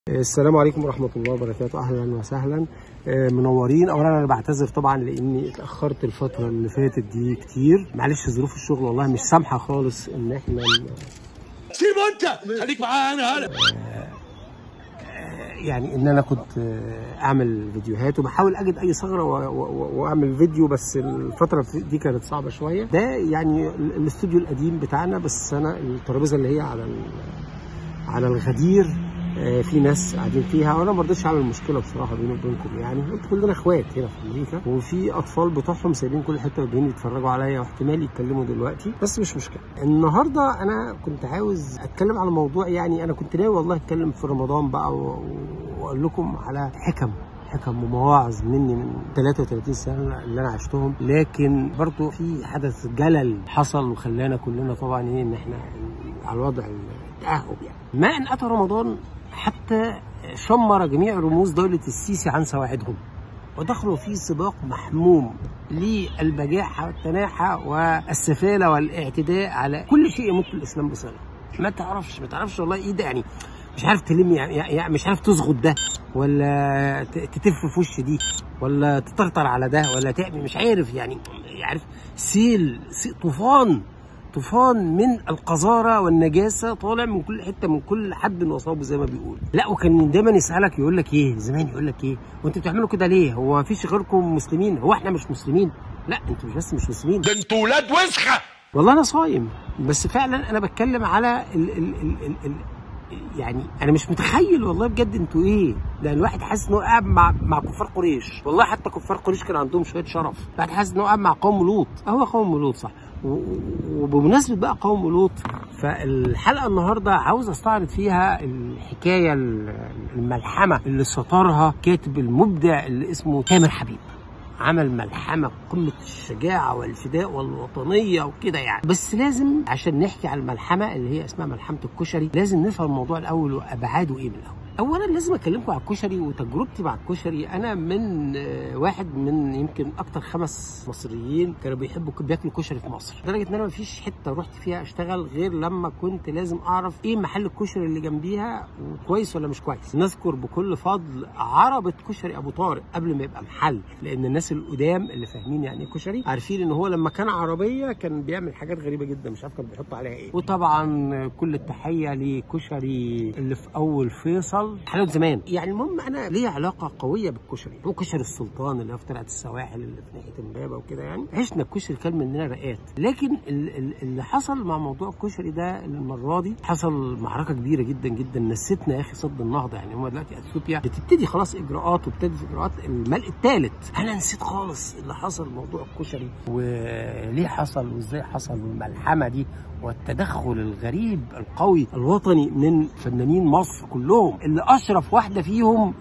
السلام عليكم ورحمة الله وبركاته أهلا وسهلا آه، منورين أولا أنا بعتذر طبعا لأني اتأخرت الفترة اللي فاتت دي كتير معلش ظروف الشغل والله مش سامحة خالص إن إحنا ن- سيبه انت خليك معايا انا هلا يعني إن أنا كنت آه، أعمل فيديوهات وبحاول أجد أي ثغرة و- و- وأعمل فيديو بس الفترة دي كانت صعبة شوية ده يعني ال- الاستوديو القديم بتاعنا بس أنا الترابيزة اللي هي على ال- على الغدير آه، في ناس قاعدين فيها وانا ما رضيتش اعمل مشكله بصراحه بيني وبينكم يعني قلت كلنا اخوات هنا في امريكا وفي اطفال بتوعهم سايبين كل حته وجايين يتفرجوا عليا واحتمال يتكلموا دلوقتي بس مش مشكله النهارده انا كنت عاوز اتكلم على موضوع يعني انا كنت ناوي والله اتكلم في رمضان بقى و- واقول لكم على حكم حكم ومواعظ مني من 33 سنه اللي انا عشتهم لكن برضو في حدث جلل حصل وخلانا كلنا طبعا ايه ان احنا على الوضع التاهب يعني ما ان اتى رمضان حتى شمر جميع رموز دوله السيسي عن سواعدهم ودخلوا في سباق محموم للبجاحه والتناحه والسفاله والاعتداء على كل شيء يمت الاسلام بصله ما تعرفش ما تعرفش والله ايه ده يعني مش عارف تلم يعني, يعني مش عارف تزغط ده ولا ت- تتف في وش دي ولا تطرطر على ده ولا تعمل مش عارف يعني عارف سيل, سيل طوفان طوفان من القذاره والنجاسه طالع من كل حته من كل حد وصابه زي ما بيقول لا وكان دايما يسالك يقول لك ايه زمان يقول لك ايه وانتوا بتعملوا كده ليه هو ما فيش غيركم مسلمين هو احنا مش مسلمين لا انتوا مش بس مش مسلمين ده انتوا ولاد وسخه والله انا صايم بس فعلا انا بتكلم على ال ال ال ال ال يعني انا مش متخيل والله بجد انتوا ايه ده الواحد حاسس ان هو قاعد مع مع كفار قريش والله حتى كفار قريش كان عندهم شويه شرف الواحد حاسس ان هو قاعد مع قوم لوط هو قوم لوط صح و- و- وبمناسبه بقى قوم لوط فالحلقه النهارده عاوز استعرض فيها الحكايه الملحمه اللي سطرها كاتب المبدع اللي اسمه تامر حبيب عمل ملحمه قمه الشجاعه والفداء والوطنيه وكده يعني بس لازم عشان نحكي على الملحمه اللي هي اسمها ملحمه الكشري لازم نفهم الموضوع الاول وابعاده ايه من الاول اولا لازم اكلمكم على الكشري وتجربتي مع الكشري انا من آه، واحد من يمكن اكتر خمس مصريين كانوا بيحبوا بياكلوا كشري في مصر لدرجه ان انا مفيش حته رحت فيها اشتغل غير لما كنت لازم اعرف ايه محل الكشري اللي جنبيها وكويس ولا مش كويس نذكر بكل فضل عربة كشري ابو طارق قبل ما يبقى محل لان الناس القدام اللي فاهمين يعني ايه كشري عارفين ان هو لما كان عربيه كان بيعمل حاجات غريبه جدا مش عارف كان بيحط عليها ايه وطبعا كل التحيه لكشري اللي في اول فيصل حلاوه زمان يعني المهم انا ليا علاقه قويه بالكشري هو كشري السلطان اللي هو في طلعت السواحل اللي في ناحيه امبابه وكده يعني عشنا الكشري كان مننا رقات لكن ال- ال- اللي حصل مع موضوع الكشري ده المره دي حصل معركه كبيره جدا جدا نسيتنا يا اخي صد النهضه يعني هم دلوقتي اثيوبيا بتبتدي خلاص اجراءات وبتبتدي في اجراءات الملء الثالث انا نسيت خالص اللي حصل موضوع الكشري وليه حصل وازاي حصل والملحمه دي والتدخل الغريب القوي الوطني من فنانين مصر كلهم اللي اشرف واحده فيهم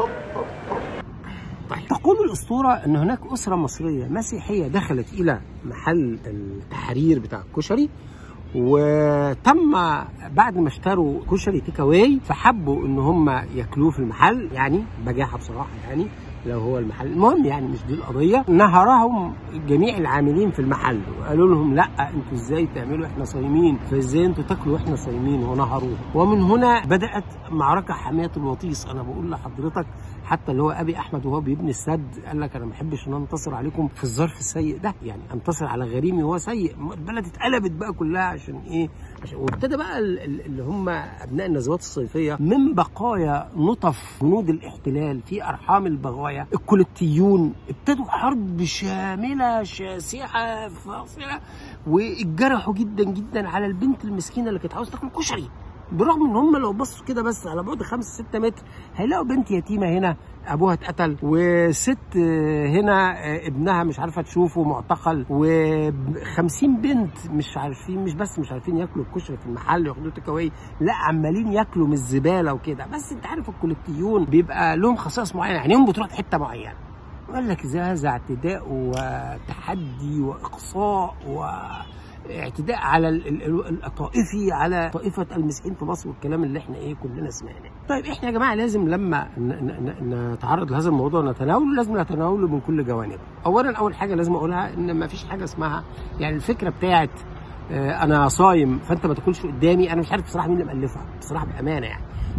طيب تقول الاسطوره ان هناك اسره مصريه مسيحيه دخلت الى محل التحرير بتاع الكشري وتم بعد ما اشتروا كشري تيك اواي فحبوا ان هم ياكلوه في المحل يعني بجاحه بصراحه يعني لو هو المحل المهم يعني مش دي القضيه نهرهم جميع العاملين في المحل وقالوا لهم لا انتوا ازاي تعملوا احنا صايمين فازاي انتوا تاكلوا واحنا صايمين ونهروه ومن هنا بدات معركه حمايه الوطيس انا بقول لحضرتك حتى اللي هو ابي احمد وهو بيبني السد قال لك انا ما بحبش ان أنا انتصر عليكم في الظرف السيء ده يعني انتصر على غريمي وهو سيء البلد اتقلبت بقى كلها عشان ايه عشان وابتدى بقى ال- ال- اللي هم ابناء النزوات الصيفيه من بقايا نطف جنود الاحتلال في ارحام البغايا الكولوتيون ابتدوا حرب شامله شاسعه فاصله واتجرحوا جدا جدا على البنت المسكينه اللي كانت عاوزه تاكل كشري برغم ان هم لو بصوا كده بس على بعد 5 6 متر هيلاقوا بنت يتيمه هنا ابوها اتقتل وست آه، هنا آه، ابنها مش عارفه تشوفه معتقل و50 بنت مش عارفين مش بس مش عارفين ياكلوا الكشري في المحل ياخدوه تيك أواي، لا عمالين ياكلوا من الزباله وكده بس انت عارف الكوليكتيون بيبقى لهم خصائص معينه يعني هم بتروح حته معينه قال لك ده هذا اعتداء وتحدي واقصاء واعتداء على ال- ال- ال- الطائفي على طائفه المسيحيين في مصر والكلام اللي احنا ايه كلنا سمعناه. طيب احنا يا جماعه لازم لما ن- ن- ن- نتعرض لهذا الموضوع نتناوله لازم نتناوله من كل جوانبه. اولا اول حاجه لازم اقولها ان ما فيش حاجه اسمها يعني الفكره بتاعت آه، انا صايم فانت ما تاكلش قدامي انا مش عارف بصراحه مين اللي مالفها بصراحه بامانه يعني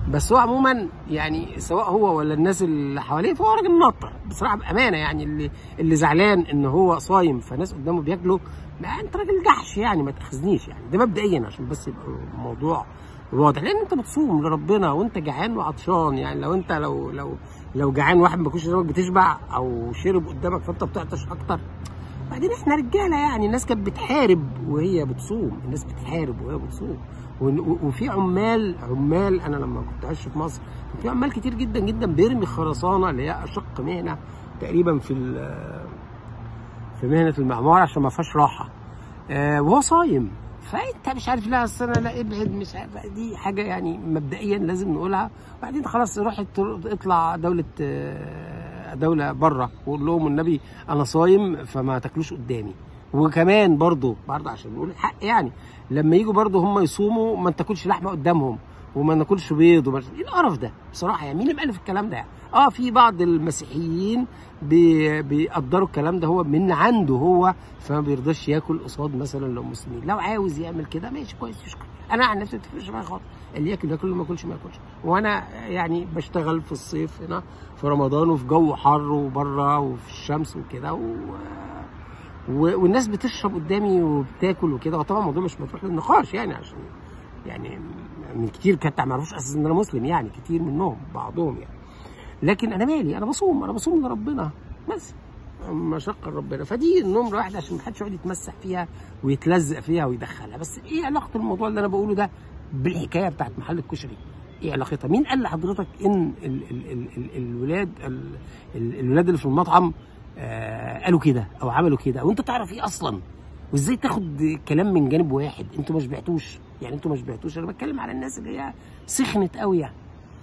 بس هو عموما يعني سواء هو ولا الناس اللي حواليه فهو راجل ناطر بصراحه بامانه يعني اللي اللي زعلان ان هو صايم فناس قدامه بياكلوا ما انت راجل جحش يعني ما تاخذنيش يعني ده مبدئيا عشان بس يبقى الموضوع واضح لان انت بتصوم لربنا وانت جعان وعطشان يعني لو انت لو لو لو جعان واحد ما بياكلش قدامك بتشبع او شرب قدامك فانت بتعطش اكتر بعدين احنا رجاله يعني الناس كانت بتحارب وهي بتصوم الناس بتحارب وهي بتصوم ون- و- وفي عمال عمال انا لما كنت عايش في مصر كان في عمال كتير جدا جدا بيرمي خرسانه اللي هي اشق مهنه تقريبا في ال- في مهنه المعمار عشان ما فيهاش راحه آه، وهو صايم فانت مش عارف لا اصل انا لا ابعد مش عارف دي حاجه يعني مبدئيا لازم نقولها وبعدين خلاص روح ات- اطلع دوله آه، دوله بره وقول لهم النبي انا صايم فما تاكلوش قدامي وكمان برضه برضه عشان نقول الحق يعني لما يجوا برضه هم يصوموا ما تاكلش لحمه قدامهم وما ناكلش بيض وما ايه القرف ده بصراحه يعني مين اللي مألف الكلام ده يعني؟ اه في بعض المسيحيين بي بيقدروا الكلام ده هو من عنده هو فما بيرضاش ياكل قصاد مثلا لو مسلمين لو عاوز يعمل كده ماشي كويس يشكر انا عن نفسي ما تفرقش معايا خالص اللي ياكل ياكل اللي ما ياكلش ما ياكلش وانا يعني بشتغل في الصيف هنا في رمضان وفي جو حر وبره وفي الشمس وكده و... و... والناس بتشرب قدامي وبتاكل وكده وطبعا الموضوع مش مفتوح للنقاش يعني عشان يعني من كتير كانت ما يعرفوش اساسا ان انا مسلم يعني كتير منهم بعضهم يعني لكن انا مالي انا بصوم انا بصوم لربنا بس مشقة ربنا فدي النمرة واحدة عشان محدش يقعد يتمسح فيها ويتلزق فيها ويدخلها بس ايه علاقة الموضوع اللي انا بقوله ده بالحكاية بتاعت محل الكشري ايه علاقتها مين قال لحضرتك ان ال ال ال ال الولاد ال ال الولاد اللي في المطعم آه قالوا كده او عملوا كده وانت تعرف ايه اصلا وازاي تاخد كلام من جانب واحد انتوا ما شبعتوش يعني انتوا ما شبعتوش انا بتكلم على الناس اللي هي سخنت قوي يعني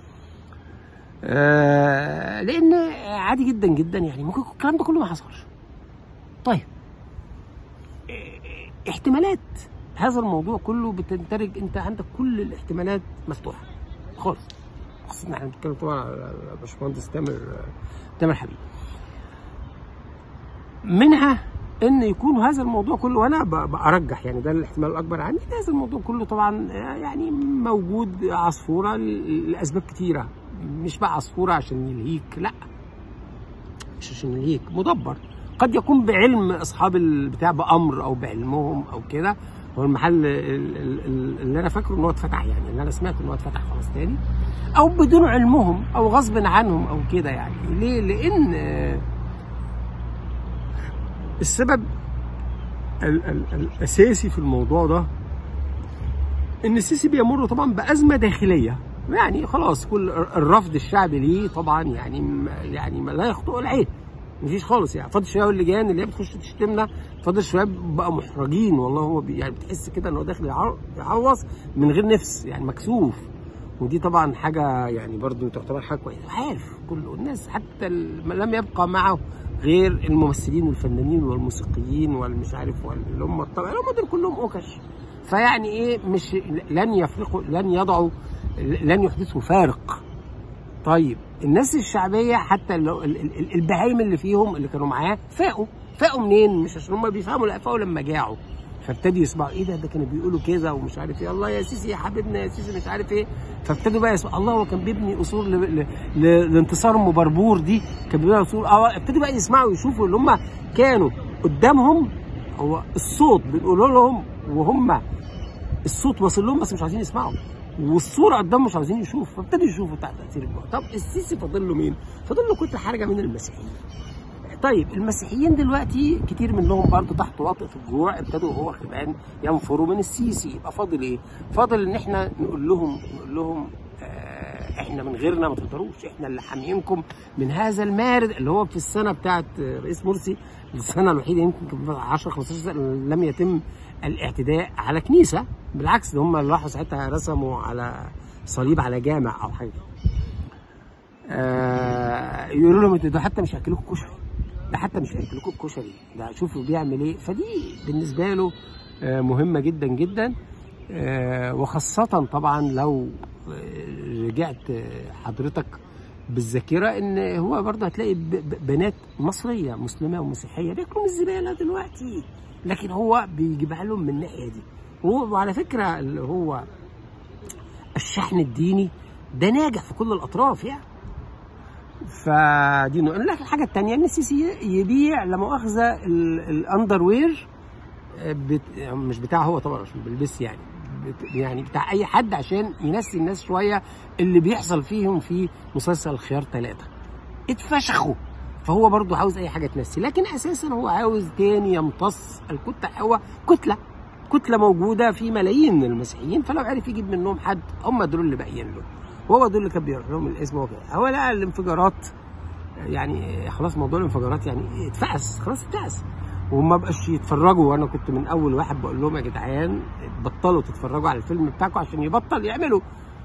آه لان عادي جدا جدا يعني ممكن يكون الكلام ده كله ما حصلش طيب آه، احتمالات هذا الموضوع كله بتندرج انت عندك كل الاحتمالات مفتوحه خالص خاصة ان احنا بنتكلم طبعا على باشمهندس تامر تامر حبيب منها ان يكون هذا الموضوع كله وانا ب- برجح يعني ده الاحتمال الاكبر عندي إن هذا الموضوع كله طبعا يعني موجود عصفوره ل- لاسباب كتيره مش بقى عصفوره عشان يلهيك لا مش عشان يلهيك مدبر قد يكون بعلم اصحاب البتاع بامر او بعلمهم او كده هو المحل ال- ال- ال- اللي انا فاكره ان هو اتفتح يعني اللي انا سمعت ان هو اتفتح خلاص تاني او بدون علمهم او غصب عنهم او كده يعني ليه لان آه، السبب ال ال الاساسي في الموضوع ده ان السيسي بيمر طبعا بازمه داخليه يعني خلاص كل الرفض الشعبي ليه طبعا يعني م- يعني ما لا يخطئ العين مفيش خالص يعني فاضل شويه اللجان اللي هي بتخش تشتمنا فاضل شويه بقى محرجين والله هو بي يعني بتحس كده ان هو داخل يعر- يعوص من غير نفس يعني مكسوف ودي طبعا حاجه يعني برضو تعتبر حاجه كويسه عارف كل الناس حتى ال- لم يبقى معه غير الممثلين والفنانين والموسيقيين والمش عارف وال- اللي هم طبعا هم دول كلهم اوكش فيعني ايه مش لن يفرقوا لن يضعوا لن يحدثوا فارق طيب الناس الشعبيه حتى لو ال- ال- ال- البهايم اللي فيهم اللي كانوا معاه فاقوا فاقوا منين مش عشان هم بيفهموا لا فاقوا لما جاعوا فابتدوا يسمعوا ايه ده ده كانوا بيقولوا كذا ومش عارف ايه الله يا سيسي يا حبيبنا يا سيسي مش عارف ايه فابتدوا بقى يسمعوا الله هو كان بيبني قصور ل- ل- ل- لانتصار ام بربور دي كان بيبني قصور اه ابتدوا بقى يسمعوا يشوفوا اللي هم كانوا قدامهم هو الصوت بنقول لهم وهم الصوت واصل لهم بس مش عايزين يسمعوا والصوره قدامهم مش عايزين يشوفوا فابتدوا يشوفوا تحت تاثير الجوع طب السيسي فاضل له مين؟ فاضل له كتله حرجه من المسيحيين طيب المسيحيين دلوقتي كتير منهم برضه تحت وطأة الجوع ابتدوا هو كمان ينفروا من السيسي يبقى فاضل ايه؟ فاضل ان احنا نقول لهم نقول لهم آه احنا من غيرنا ما تقدروش احنا اللي حاميينكم من هذا المارد اللي هو في السنه بتاعت آه، رئيس مرسي السنه الوحيده يمكن 10 15 سنه لم يتم الاعتداء على كنيسه بالعكس ده هم اللي راحوا ساعتها رسموا على صليب على جامع او حاجه آه يقولوا لهم انتوا ده حتى مش هياكلوكوا كشري ده حتى مش هياكلوكوا الكشري ده شوفوا بيعمل ايه فدي بالنسبه له آه مهمه جدا جدا آه وخاصه طبعا لو آه، رجعت آه، حضرتك بالذاكره ان هو برضه هتلاقي ب- ب- بنات مصريه مسلمه ومسيحيه بياكلوا من الزباله دلوقتي لكن هو بيجيبها لهم من الناحيه دي هو- وعلى فكره اللي هو الشحن الديني ده ناجح في كل الاطراف يعني فدي نقول لك الحاجه الثانيه ان السيسي يبيع لا مؤاخذه الاندر وير بت... مش بتاعه هو طبعا عشان بيلبس يعني بت... يعني بتاع اي حد عشان ينسي الناس شويه اللي بيحصل فيهم في مسلسل خيار ثلاثه اتفشخوا فهو برضه عاوز اي حاجه تنسي لكن اساسا هو عاوز تاني يمتص الكتله هو كتله كتله موجوده في ملايين من المسيحيين فلو عرف يجيب منهم حد هم دول اللي باقيين له وهو دول اللي كان بيروح لهم الاسم وكده هو لقى الانفجارات يعني خلاص موضوع الانفجارات يعني اتفقس خلاص اتفقس وما بقاش يتفرجوا وانا كنت من اول واحد بقول لهم يا جدعان بطلوا تتفرجوا على الفيلم بتاعكم عشان يبطل يعملوا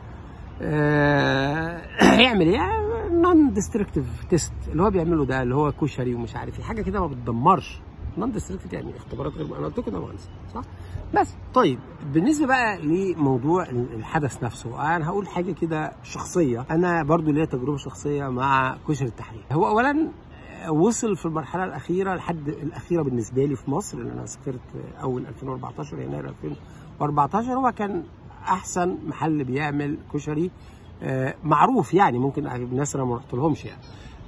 آه يعمل ايه نون ديستركتيف تيست اللي هو بيعمله ده اللي هو كشري ومش عارف ايه حاجه كده ما بتدمرش نون ديستركتيف يعني اختبارات غير انا قلت لكم ده مهندس صح بس طيب بالنسبه بقى لموضوع الحدث نفسه انا هقول حاجه كده شخصيه انا برضو ليا تجربه شخصيه مع كشري التحرير هو اولا وصل في المرحله الاخيره لحد الاخيره بالنسبه لي في مصر لان انا سافرت اول 2014 يناير 2014 هو كان احسن محل بيعمل كشري آه معروف يعني ممكن الناس انا ما رحتلهمش يعني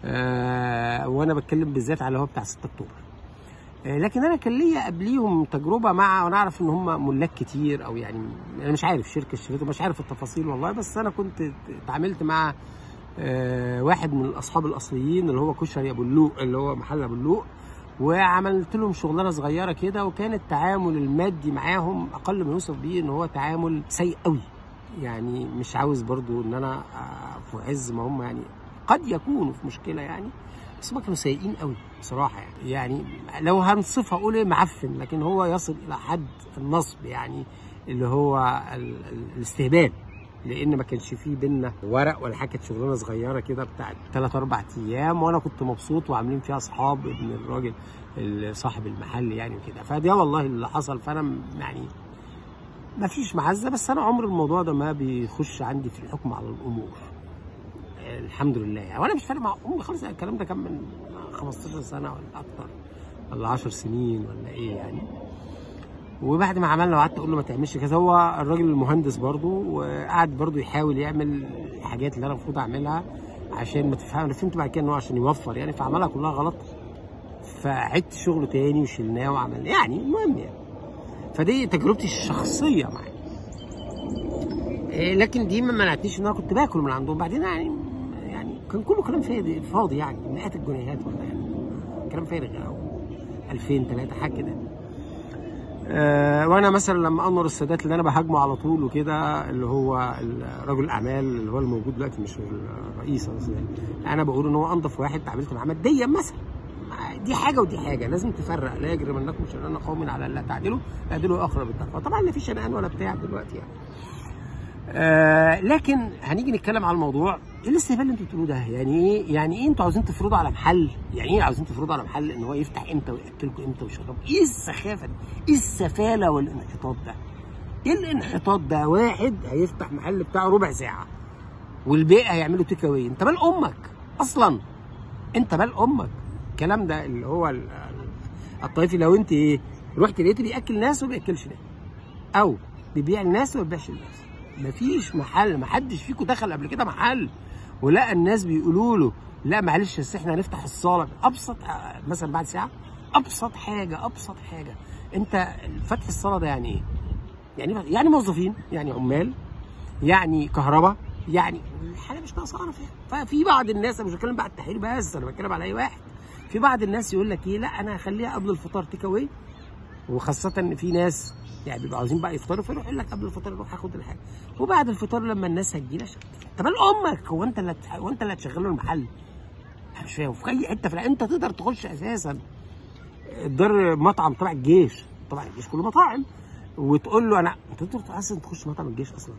آه وانا بتكلم بالذات على اللي هو بتاع 6 اكتوبر آه لكن انا كان ليا قبليهم تجربه مع وانا اعرف ان هم ملاك كتير او يعني انا مش عارف شركه اشتريته مش عارف التفاصيل والله بس انا كنت اتعاملت مع آه واحد من الاصحاب الاصليين اللي هو كشري ابو اللوق اللي هو محل ابو اللوق وعملت لهم شغلانه صغيره كده وكان التعامل المادي معاهم اقل ما يوصف بيه ان هو تعامل سيء قوي يعني مش عاوز برضو ان انا في عز ما هم يعني قد يكونوا في مشكله يعني بس هم كانوا سيئين قوي بصراحه يعني يعني لو هنصفها اقول ايه معفن لكن هو يصل الى حد النصب يعني اللي هو ال ال الاستهبال لان ما كانش فيه بينا ورق ولا حاجه كانت شغلانه صغيره كده بتاعت ثلاث اربع ايام وانا كنت مبسوط وعاملين فيها اصحاب ابن الراجل صاحب المحل يعني وكده فده والله اللي حصل فانا يعني ما فيش معزه بس انا عمر الموضوع ده ما بيخش عندي في الحكم على الامور الحمد لله يعني وانا مش فارق مع امي خالص الكلام ده كان من 15 سنه ولا اكتر ولا 10 سنين ولا ايه يعني وبعد ما عملنا وقعدت اقول له ما تعملش كذا هو الراجل المهندس برضو وقعد برضو يحاول يعمل الحاجات اللي انا المفروض اعملها عشان ما تفهم انا فهمت بعد كده ان هو عشان يوفر يعني فعملها كلها غلط فعدت شغله تاني وشلناه وعمل يعني المهم يعني فدي تجربتي الشخصيه معاه إيه لكن دي ما منعتنيش ان انا كنت باكل من عندهم بعدين يعني يعني كان كله كلام فاضي فاضي يعني مئات الجنيهات ولا يعني كلام فارغ او 2000 3 حاجه كده أه وانا مثلا لما انور السادات اللي انا بهاجمه على طول وكده اللي هو رجل الاعمال اللي هو الموجود دلوقتي مش الرئيس يعني انا بقول ان هو انضف واحد اتعاملت معاه ماديا مثلا دي حاجه ودي حاجه لازم تفرق لا يجرمنكم شنآن قوم على لا تعدلوا اعدلوا اقرب التقوى طبعا لا في شنآن ولا بتاع دلوقتي يعني آه لكن هنيجي نتكلم على الموضوع ايه الاستهبال اللي انتوا بتقولوه ده؟ يعني ايه يعني ايه انتوا عاوزين تفرضوا على محل؟ يعني ايه عاوزين تفرضوا على محل ان هو يفتح امتى وياكلكم امتى ويشربكم؟ ايه السخافه دي؟ ايه السفاله والانحطاط ده؟ ايه الانحطاط ده؟ واحد هيفتح محل بتاعه ربع ساعه والباقي هيعملوا تيك اواي، انت مال امك اصلا انت مال امك الكلام ده اللي هو الطائفي لو انت ايه رحت لقيت بياكل ناس وما بياكلش ناس او بيبيع الناس وما بيبيعش الناس مفيش محل محدش فيكم دخل قبل كده محل ولقى الناس بيقولوا له لا معلش بس احنا هنفتح الصاله ابسط مثلا بعد ساعه ابسط حاجه ابسط حاجه انت فتح الصاله ده يعني ايه؟ يعني يعني موظفين يعني عمال يعني كهرباء يعني الحاجه مش ناقصه فيها ففي بعض الناس انا مش بتكلم بقى على التحرير بس انا بتكلم على اي واحد في بعض الناس يقول لك ايه لا انا هخليها قبل الفطار تيك اواي وخاصة ان في ناس يعني بيبقوا عاوزين بقى يفطروا فيروح يقول لك قبل الفطار روح هاخد الحاجة وبعد الفطار لما الناس هتجيلك طب مال امك هو انت اللي هو انت اللي هتشغله المحل انا مش فاهم في اي حته في انت تقدر تخش اساسا الدار مطعم تبع الجيش طبعا الجيش كله مطاعم وتقول له انا انت تقدر اصلا تخش مطعم الجيش اصلا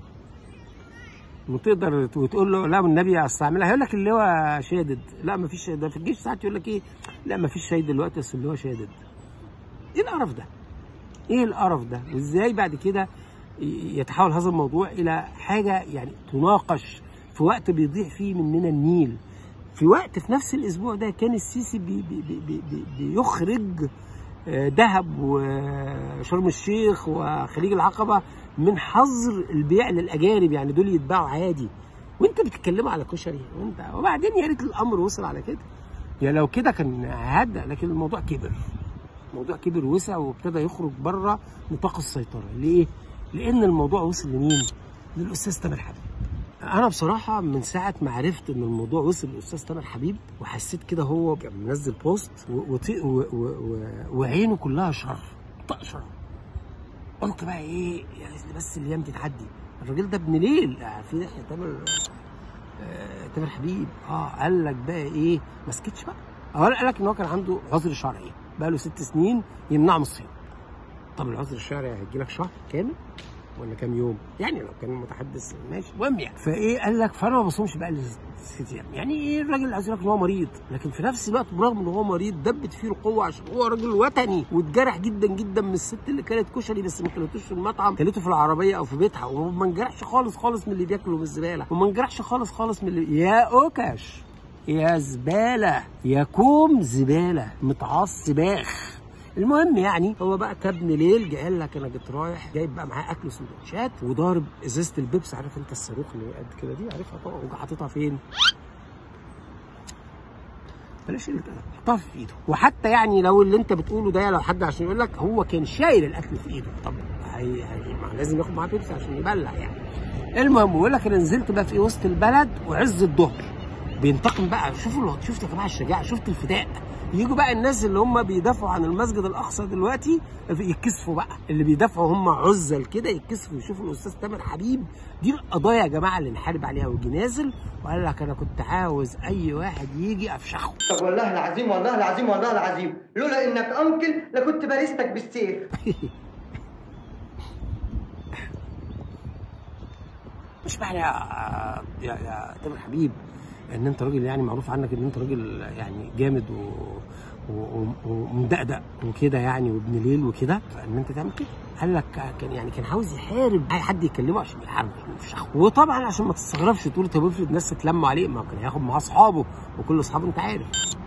وتقدر وتقول له لا والنبي استعملها هيقول لك اللي هو شادد لا ما فيش ده في الجيش ساعات يقول لك ايه لا ما فيش شاي دلوقتي بس اللي هو شادد ايه القرف ده؟ ايه القرف ده؟ وازاي بعد كده يتحول هذا الموضوع الى حاجه يعني تناقش في وقت بيضيع فيه مننا النيل في وقت في نفس الاسبوع ده كان السيسي بي بي بي بي بي بيخرج دهب وشرم الشيخ وخليج العقبه من حظر البيع للاجانب يعني دول يتباعوا عادي وانت بتتكلموا على كشري وانت وبعدين يا ريت الامر وصل على كده يا لو كده كان هدى لكن الموضوع كبر الموضوع كبر وسع وابتدى يخرج بره نطاق السيطره ليه؟ لان الموضوع وصل لمين؟ للاستاذ تامر حبيب انا بصراحه من ساعه ما عرفت ان الموضوع وصل للاستاذ تامر حبيب وحسيت كده هو كان منزل بوست و- وط- و- و- و- وعينه كلها شر طق شر قلت بقى ايه يعني بس الايام دي تعدي الراجل ده ابن ليل آه، في ناحيه تامر آه، تامر حبيب اه قال لك بقى ايه ما سكتش بقى اولا قال لك ان هو كان عنده عذر شرعي بقى له ست سنين يمنعه من الصيام طب العذر الشرعي هيجي لك شهر كامل ولا كام يوم يعني لو كان المتحدث ماشي المهم يعني فايه قال لك فانا ما بصومش بقى لي ست ايام يعني ايه الراجل عايز يقول لك ان هو مريض لكن في نفس الوقت برغم ان هو مريض دبت فيه القوه عشان هو راجل وطني واتجرح جدا جدا من الست اللي كانت كشري بس ما كلتوش في المطعم كلته في العربيه او في بيتها وما انجرحش خالص خالص من اللي بياكلوا من الزباله وما انجرحش خالص خالص من اللي يا اوكش يا زباله يا كوم زباله متعص سباخ المهم يعني هو بقى كابن ليل جه قال لك انا جيت رايح جايب بقى معاه اكل سندوتشات وضارب ازازه البيبس عارف انت الصاروخ اللي قد كده دي عارفها طبعا وجا حاططها فين؟ بلاش قله ادب حطها في ايده وحتى يعني لو اللي انت بتقوله ده لو حد عشان يقول لك هو كان شايل الاكل في ايده طب هي هي ما لازم ياخد معاه بيبسي عشان يبلع يعني المهم بيقول لك انا نزلت بقى في وسط البلد وعز الظهر بينتقم بقى شوفوا شفت يا جماعه الشجاعه شفت الفداء يجوا بقى الناس اللي هم بيدافعوا عن المسجد الاقصى دلوقتي يتكسفوا بقى اللي بيدافعوا هم عزل كده يتكسفوا يشوفوا الاستاذ تامر حبيب دي القضايا يا جماعه اللي نحارب عليها ويجي نازل وقال لك انا كنت عاوز اي واحد يجي افشخه طب والله العظيم والله العظيم والله العظيم لولا انك انكل لكنت بارستك بالسيف مش معنى يا يا, يا تامر حبيب ان انت راجل يعني معروف عنك ان انت راجل يعني جامد و و- و- ومدقدق وكده يعني وابن ليل وكده فان انت تعمل كده قال لك كان يعني كان عاوز يحارب اي حد يكلمه عشان يحاربه يفشخه وطبعا عشان ما تستغربش تقول طب افرض ناس اتلموا عليه ما هو كان هياخد معاه اصحابه وكل اصحابه انت عارف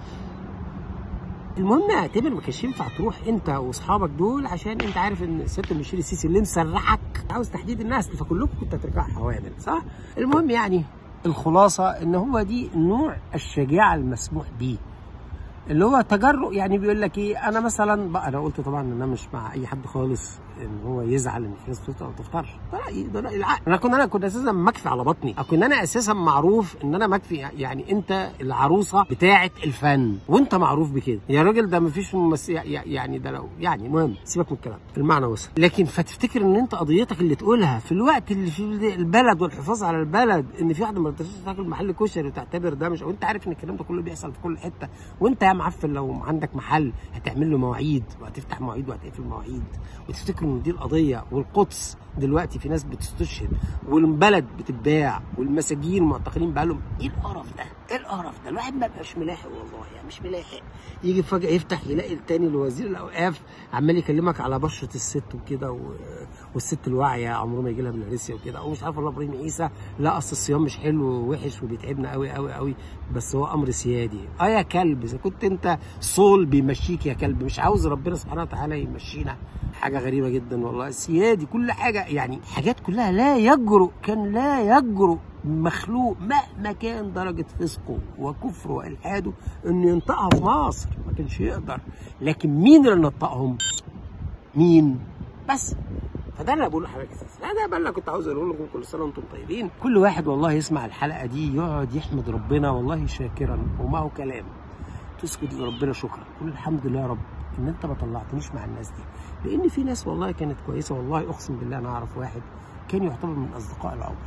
المهم يا تامر ما كانش ينفع تروح انت واصحابك دول عشان انت عارف ان سياده المشير السيسي اللي مسرحك عاوز تحديد النسل فكلكم كنتوا هترجعوا حوامل صح؟ المهم يعني الخلاصه ان هو دي نوع الشجاعه المسموح بيه اللي هو تجرؤ يعني بيقول لك ايه انا مثلا بقى انا قلت طبعا ان انا مش مع اي حد خالص ان هو يزعل ان في ناس بتفطر او ما تفطرش ده رايي ده راي العقل انا كنت انا كنت اساسا مكفي على بطني كنت انا اساسا معروف ان انا مكفي يعني انت العروسه بتاعه الفن وانت معروف بكده يا راجل ده مفيش ممثل يعني ده لو يعني المهم سيبك من الكلام المعنى وصل لكن فتفتكر ان انت قضيتك اللي تقولها في الوقت اللي في البلد والحفاظ على البلد ان في واحده ما تقدرش تاكل محل كشري وتعتبر ده مش وانت عارف ان الكلام ده كله بيحصل في كل حته وانت يا معفن لو عندك محل هتعمل له مواعيد وهتفتح مواعيد وهتقفل مواعيد وتفتكر ان دي القضيه والقدس دلوقتي في ناس بتستشهد والبلد بتتباع والمساجين معتقلين بقالهم ايه القرف ده؟ ايه القرف ده؟ الواحد ما بقاش ملاحق والله يعني مش ملاحق يجي فجاه يفتح يلاقي التاني الوزير الاوقاف عمال يكلمك على بشره الست وكده و... والست الواعيه عمره ما يجي لها بالهرسيا وكده او مش عارف والله ابراهيم عيسى لا اصل الصيام مش حلو ووحش وبيتعبنا قوي قوي قوي بس هو امر سيادي اه يا كلب اذا كنت انت صول بيمشيك يا كلب مش عاوز ربنا سبحانه وتعالى يمشينا حاجه غريبه جدا والله سيادي كل حاجه يعني حاجات كلها لا يجرؤ كان لا يجرؤ مخلوق مهما كان درجة فسقه وكفره وإلحاده إنه ينطقها في مصر ما كانش يقدر لكن مين اللي نطقهم؟ مين؟ بس فده اللي بقوله لحضرتك اساسا انا بقى اللي كنت عاوز اقول لكم كل سنه وانتم طيبين كل واحد والله يسمع الحلقه دي يقعد يحمد ربنا والله شاكرا ومعه كلام تسكت لربنا شكرا قول الحمد لله يا رب ان انت ما طلعتنيش مع الناس دي لان في ناس والله كانت كويسه والله اقسم بالله انا اعرف واحد كان يعتبر من اصدقاء العمر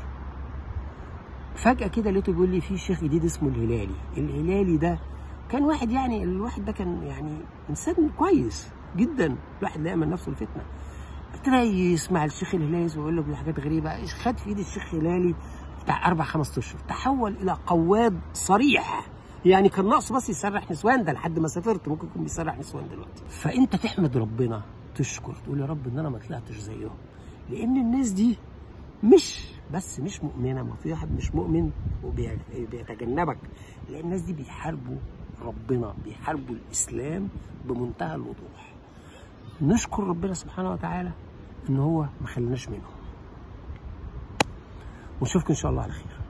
فجاه كده لقيته بيقول لي في شيخ جديد اسمه الهلالي الهلالي ده كان واحد يعني الواحد ده كان يعني انسان كويس جدا الواحد لا يامن نفسه الفتنه ابتدى يسمع الشيخ الهلالي ويقول له حاجات غريبه خد في ايد الشيخ الهلالي بتاع اربع خمس اشهر تحول الى قواد صريح يعني كان ناقصه بس يسرح نسوان ده لحد ما سافرت ممكن يكون بيسرح نسوان دلوقتي فانت تحمد ربنا تشكر تقول يا رب ان انا ما طلعتش زيهم لان الناس دي مش بس مش مؤمنه ما في واحد مش مؤمن وبيتجنبك لان الناس دي بيحاربوا ربنا بيحاربوا الاسلام بمنتهى الوضوح نشكر ربنا سبحانه وتعالى ان هو ما خليناش منهم ونشوفكم ان شاء الله على خير